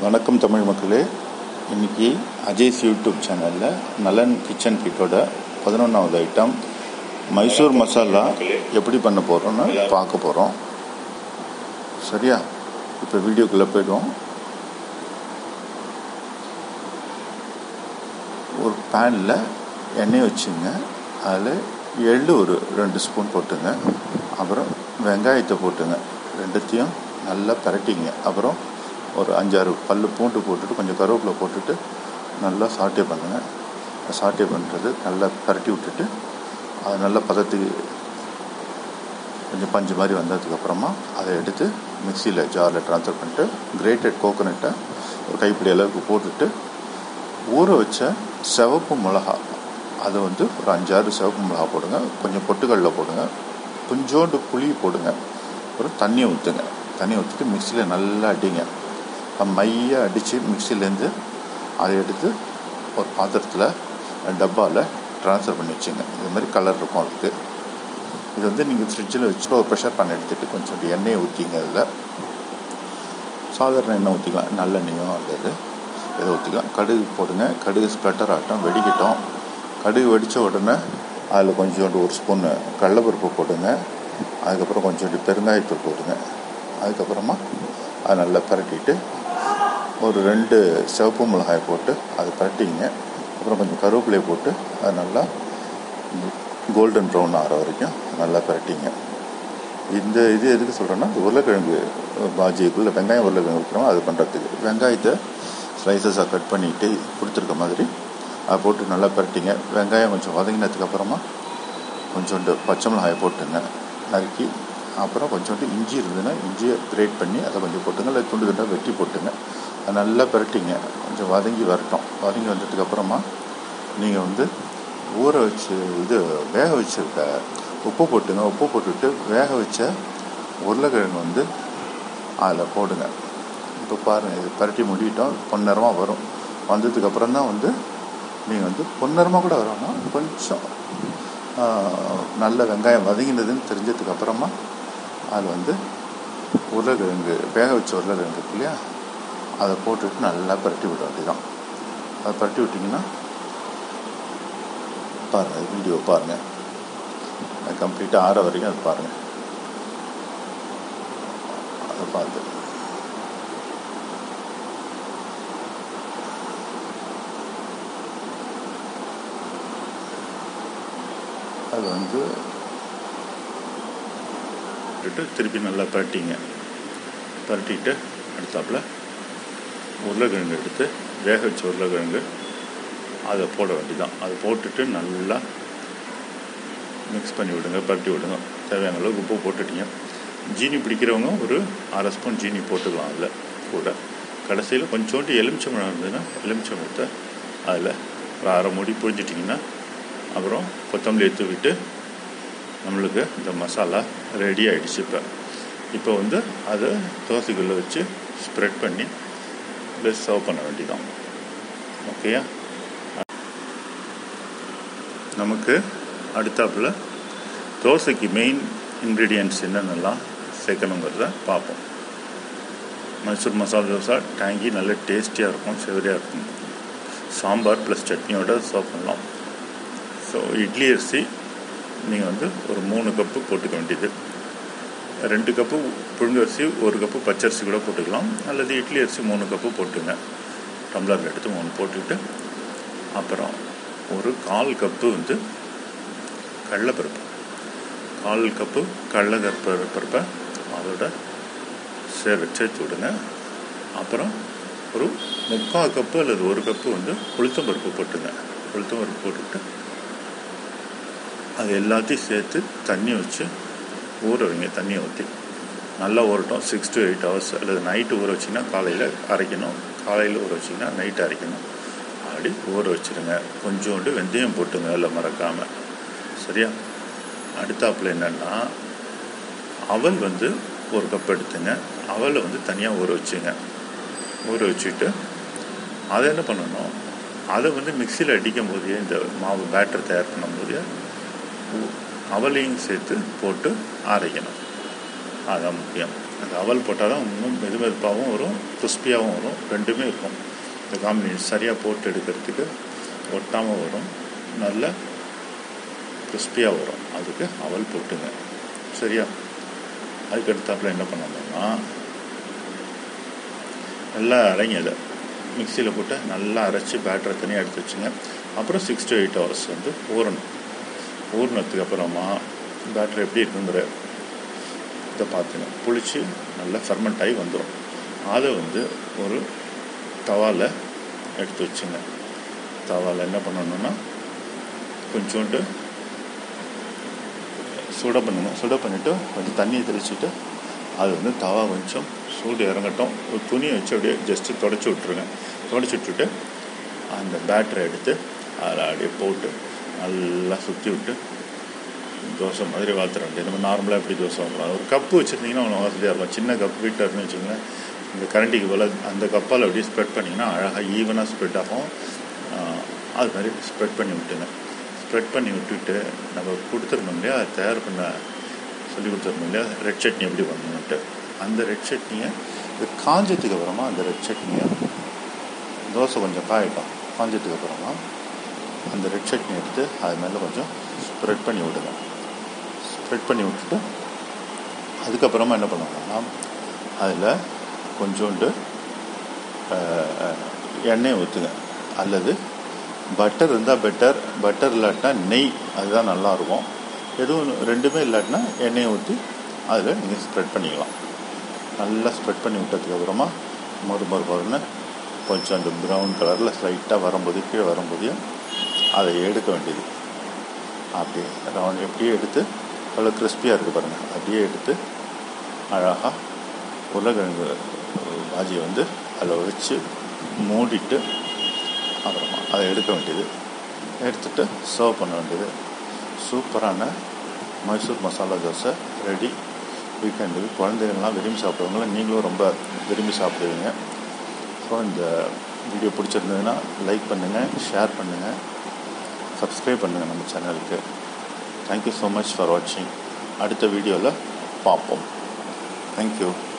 வணக்கம் தமிழ் மக்களே இன்னைக்கு அஜய்ஸ் யூடியூப் சேனலில் நலன் கிச்சன் கிட்டோட பதினொன்றாவது ஐட்டம் மைசூர் மசாலா எப்படி பண்ண போகிறோன்னு பார்க்க போகிறோம் சரியா இப்போ வீடியோக்குள்ளே போய்டுவோம் ஒரு பேனில் எண்ணெய் வச்சுங்க அதில் எள்ளு ஒரு ரெண்டு ஸ்பூன் போட்டுங்க அப்புறம் வெங்காயத்தை போட்டுங்க ரெண்டுத்தையும் நல்லா பரட்டிங்க அப்புறம் ஒரு அஞ்சாறு பல்லு பூண்டு போட்டுட்டு கொஞ்சம் கருவேப்பிலை போட்டுட்டு நல்லா சாட்டே பண்ணுங்கள் சாட்டே பண்ணுறது நல்லா பரட்டி விட்டுட்டு அது நல்லா பதத்துக்கு கொஞ்சம் பஞ்சு மாதிரி வந்ததுக்கப்புறமா அதை எடுத்து மிக்சியில் ஜாரில் ட்ரான்ஸ்ஃபர் பண்ணிட்டு கிரேட்டட் கோகோனட்டை ஒரு கைப்பிடி அளவுக்கு போட்டுட்டு ஊற வச்ச சிவப்பு மிளகா அதை வந்து ஒரு அஞ்சாறு சிவப்பு மிளகா போடுங்க கொஞ்சம் பொட்டுக்கடல போடுங்க கொஞ்சோண்டு புளி போடுங்க அப்புறம் தண்ணியை ஊற்றுங்க தண்ணியை ஊற்றிட்டு மிக்சியில் நல்லா அடிங்க மையாக அடித்து மிக்சிலேருந்து அதை எடுத்து ஒரு பாத்திரத்தில் டப்பாவில் ட்ரான்ஸ்ஃபர் பண்ணி வச்சுங்க இது மாதிரி கலர் இருக்கும் அதுக்கு இது வந்து நீங்கள் ஃப்ரிட்ஜில் வச்சு ஒரு ப்ரெஷர் பண்ண எடுத்துகிட்டு கொஞ்சம் எண்ணெயை ஊற்றிங்க அதில் சாதாரண எண்ணெய் ஊற்றிக்கலாம் நல்லெண்ணெயும் அல்லது இதை ஊற்றிக்கலாம் கடுகு போடுங்க கடுகு ஸ்ப்ளட்டர் ஆட்டம் வெடிக்கட்டும் கடுகு வெடித்த உடனே அதில் கொஞ்சோண்டு ஒரு ஸ்பூன் கடலப்பருப்பு போடுங்க அதுக்கப்புறம் கொஞ்சோண்டு பெருங்காயத்தூள் போடுங்க அதுக்கப்புறமா அதை நல்லா பரட்டிட்டு ஒரு ரெண்டு சிவப்பு மிளகாய் போட்டு அதை பரட்டிங்க அப்புறம் கொஞ்சம் கருவேப்பிலையை போட்டு அதை நல்லா கோல்டன் ப்ரௌன் ஆகிற வரைக்கும் நல்லா பரட்டிங்க இந்த இது எதுக்கு சொல்கிறேன்னா உருளைக்கிழங்கு பாஜிக்குள்ளே வெங்காயம் உருளைக்கிழங்கு வைக்கிறோம் அது பண்ணுறதுக்கு வெங்காயத்தை ஸ்லைசஸாக கட் பண்ணிவிட்டு கொடுத்துருக்க மாதிரி அதை போட்டு நல்லா பரட்டிங்க வெங்காயம் கொஞ்சம் வதங்கினதுக்கு அப்புறமா கொஞ்சோண்டு பச்சை மிளகாயை போட்டுங்க நறுக்கி அப்புறம் கொஞ்சோண்டு இஞ்சி இருந்ததுன்னா இஞ்சியை கிரேட் பண்ணி அதை கொஞ்சம் போட்டுங்க இல்லை துண்டு துண்டாக வெட்டி போட்டுங்க அதை நல்லா பரட்டிங்க கொஞ்சம் வதங்கி வரட்டும் வதங்கி வந்ததுக்கு அப்புறமா நீங்கள் வந்து ஊற வச்சு இது வேக வச்சிருக்க உப்பு போட்டுங்க உப்பு போட்டுட்டு வேக வச்ச உருளைக்கிழங்கு வந்து அதில் போடுங்க இப்போ பாருங்கள் இது பரட்டி முடிவிட்டோம் பொன்னரமாக வரும் வந்ததுக்கப்புறம் தான் வந்து நீங்கள் வந்து பொன்னரமாக கூட வரணும்னா கொஞ்சம் நல்ல வெங்காயம் வதங்கினதுன்னு தெரிஞ்சதுக்கு அப்புறமா அதில் வந்து உருளைக்கிழங்கு வேக வச்ச உருளைக்கிழங்கு இருக்கு இல்லையா அதை போட்டுட்டு நல்லா பரட்டி விட வேண்டியதான் அதை பரட்டி விட்டிங்கன்னா பாருங்கள் வீடியோ பாருங்கள் அது கம்ப்ளீட்டாக ஆற வரைக்கும் அது பாருங்கள் அதை பார்த்து அது வந்து திருப்பி நல்லா பரட்டிங்க பரட்டிட்டு அடுத்தாப்புல உருளைக்கிழங்கு எடுத்து வேக வச்ச உருளைக்கிழங்கு அதை போட வேண்டியதான் அதை போட்டுட்டு நல்லா மிக்ஸ் பண்ணி விடுங்க பரட்டி விடுங்க தேவையான அளவுக்கு உப்பு போட்டுட்டீங்க ஜீனி பிடிக்கிறவங்க ஒரு அரை ஸ்பூன் ஜீனி போட்டுக்கலாம் அதில் கூட கடைசியில் கொஞ்சோண்டு எலுமிச்சம்பழம் இருந்ததுன்னா எலுமிச்சம்பழத்தை அதில் ஒரு அரை மூடி புழிஞ்சிட்டிங்கன்னா அப்புறம் கொத்தமல்லி தூவிட்டு நம்மளுக்கு இந்த மசாலா ரெடி ஆகிடுச்சு இப்போ இப்போ வந்து அதை தோசைக்குள்ளே வச்சு ஸ்ப்ரெட் பண்ணி ப்ளஸ் சர்வ் பண்ண வேண்டியதான் ஓகேயா நமக்கு அடுத்தாப்பில் தோசைக்கு மெயின் இன்க்ரீடியன்ட்ஸ் என்னென்னலாம் சேர்க்கணுங்கிறத பார்ப்போம் மைசூர் மசாலா தோசை டேங்கி நல்ல டேஸ்டியாக இருக்கும் செவரியாக இருக்கும் சாம்பார் ப்ளஸ் சட்னியோட சர்வ் பண்ணலாம் ஸோ இட்லி அரிசி நீங்கள் வந்து ஒரு மூணு கப்பு போட்டுக்க வேண்டியது ரெண்டு கப்பு புழுங்கரிசி ஒரு கப்பு பச்சரிசி கூட போட்டுக்கலாம் அல்லது இட்லி அரிசி மூணு கப்பு போட்டுங்க டம்ளரில் எடுத்து மூணு போட்டுக்கிட்டு அப்புறம் ஒரு கால் கப்பு வந்து கடலைப்பருப்பு கால் கப்பு கடலைப்பருப்பு பருப்பை அதோட சேர் சேர்த்து விடுங்க அப்புறம் ஒரு முக்கால் கப்பு அல்லது ஒரு கப்பு வந்து உளுத்தம்பருப்பு போட்டுங்க உளுத்தம்பருப்பு போட்டுக்கிட்டு அது எல்லாத்தையும் சேர்த்து தண்ணி வச்சு ஊற வைங்க தண்ணியை ஊற்றி நல்லா ஊறட்டும் சிக்ஸ் டு எயிட் ஹவர்ஸ் அல்லது நைட்டு ஊற வச்சிங்கன்னா காலையில் அரைக்கணும் காலையில் ஊற வச்சிங்கன்னா நைட்டு அரைக்கணும் அப்படி ஊற வச்சுருங்க கொஞ்சோண்டு வெந்தயம் போட்டுங்க அதில் மறக்காமல் சரியா அடுத்தாப்பில் என்னென்னா அவல் வந்து ஒரு கப் எடுத்துங்க அவலை வந்து தனியாக ஊற வச்சுங்க ஊற வச்சுட்டு அதை என்ன பண்ணணும் அதை வந்து மிக்சியில் அடிக்கும் போதே இந்த மாவு பேட்டர் தயார் பண்ணும் போதே அவலையும் சேர்த்து போட்டு அரைக்கணும் அதுதான் முக்கியம் அந்த அவல் போட்டால் தான் இன்னும் மெது மெதுப்பாகவும் வரும் கிறிஸ்பியாகவும் வரும் ரெண்டுமே இருக்கும் இந்த காம்பினேஷன் சரியாக போட்டு எடுக்கிறதுக்கு ஒட்டாமல் வரும் நல்ல கிறிஸ்பியாக வரும் அதுக்கு அவல் போட்டுங்க சரியா அதுக்கு அடுத்தாப்புல என்ன பண்ணணும்னா நல்லா அரைங்க அதை மிக்சியில் போட்டு நல்லா அரைச்சி பேட்டரை தனியாக எடுத்து வச்சுங்க அப்புறம் சிக்ஸ் டு எயிட் ஹவர்ஸ் வந்து ஊறணும் ஊறினதுக்கு அப்புறமா பேட்டர் எப்படி இருக்குங்கிற இதை பார்த்துங்க புளிச்சு நல்லா ஃபெர்மெண்ட் ஆகி வந்துடும் அதை வந்து ஒரு தவாவில் எடுத்து வச்சுங்க தவாவில் என்ன பண்ணணும்னா கொஞ்சோண்டு சுட பண்ணுங்க சுட பண்ணிவிட்டு கொஞ்சம் தண்ணியை தெளிச்சுட்டு அது வந்து தவா கொஞ்சம் சூடு இறங்கட்டும் ஒரு துணியை வச்சு அப்படியே ஜஸ்ட்டு தொடச்சி விட்ருங்க தொடச்சி விட்டுட்டு அந்த பேட்டரை எடுத்து அதில் அப்படியே போட்டு நல்லா சுற்றி விட்டு தோசை மாதிரி வாத்துற வேண்டியது நம்ம நார்மலாக எப்படி தோசை வாங்கலாம் ஒரு கப்பு வச்சுருந்தீங்கன்னா அவ்வளோ வசதியாக இருக்கும் சின்ன கப் வீட்டில் இருந்து வச்சுங்களேன் இந்த கரண்டிக்கு போல் அந்த கப்பால் அப்படியே ஸ்ப்ரெட் பண்ணிங்கன்னா அழகாக ஈவனாக ஸ்ப்ரெட் ஆகும் அது மாதிரி ஸ்ப்ரெட் பண்ணி விட்டுங்க ஸ்ப்ரெட் பண்ணி விட்டுட்டு நம்ம கொடுத்துருந்தோம் இல்லையா அதை தயார் பண்ண சொல்லி கொடுத்துருந்தோம் இல்லையா ரெட் சட்னி எப்படி பண்ணணுன்ட்டு அந்த ரெட் சட்னியை இது காஞ்சதுக்கு அப்புறமா அந்த ரெட் சட்னியை தோசை கொஞ்சம் காயட்டும் காஞ்சதுக்கு அப்புறமா அந்த ரெட் சட்னி எடுத்து அது மேலே கொஞ்சம் ஸ்ப்ரெட் பண்ணி விடுங்க ஸ்ப்ரெட் பண்ணி விட்டுட்டு அதுக்கப்புறமா என்ன பண்ணுவாங்கன்னா அதில் கொஞ்சோண்டு எண்ணெயை ஊற்றுங்க அல்லது பட்டர் இருந்தால் பெட்டர் பட்டர் இல்லாட்டினா நெய் அதுதான் நல்லாயிருக்கும் எதுவும் ரெண்டுமே இல்லாட்டினா எண்ணெயை ஊற்றி அதில் நீங்கள் ஸ்ப்ரெட் பண்ணிக்கலாம் நல்லா ஸ்ப்ரெட் பண்ணி விட்டதுக்கப்புறமா மறு மறு மறுன்னு கொஞ்சம் அந்த ப்ரௌன் கலரில் ஸ்லைட்டாக வரும்போது கீழே வரும்போது அதை எடுக்க வேண்டியது அப்படியே ரவுண்ட் எப்படியே எடுத்து அவ்வளோ கிறிஸ்பியாக இருக்குது பாருங்கள் அப்படியே எடுத்து அழகாக உருளைக்கிழங்கு பாஜியை வந்து அதில் வச்சு மூடிட்டு அப்புறமா அதை எடுக்க வேண்டியது எடுத்துட்டு சர்வ் பண்ண வேண்டியது சூப்பரான மைசூர் மசாலா தோசை ரெடி வீக்கெண்டுக்கு குழந்தைகள்லாம் விரும்பி சாப்பிடுவாங்கள நீங்களும் ரொம்ப விரும்பி சாப்பிடுவீங்க ஸோ இந்த வீடியோ பிடிச்சிருந்ததுன்னா லைக் பண்ணுங்கள் ஷேர் பண்ணுங்கள் சப்ஸ்கிரைப் பண்ணுங்கள் நம்ம சேனலுக்கு தேங்க்யூ ஸோ மச் ஃபார் வாட்சிங் அடுத்த வீடியோவில் பார்ப்போம் தேங்க்யூ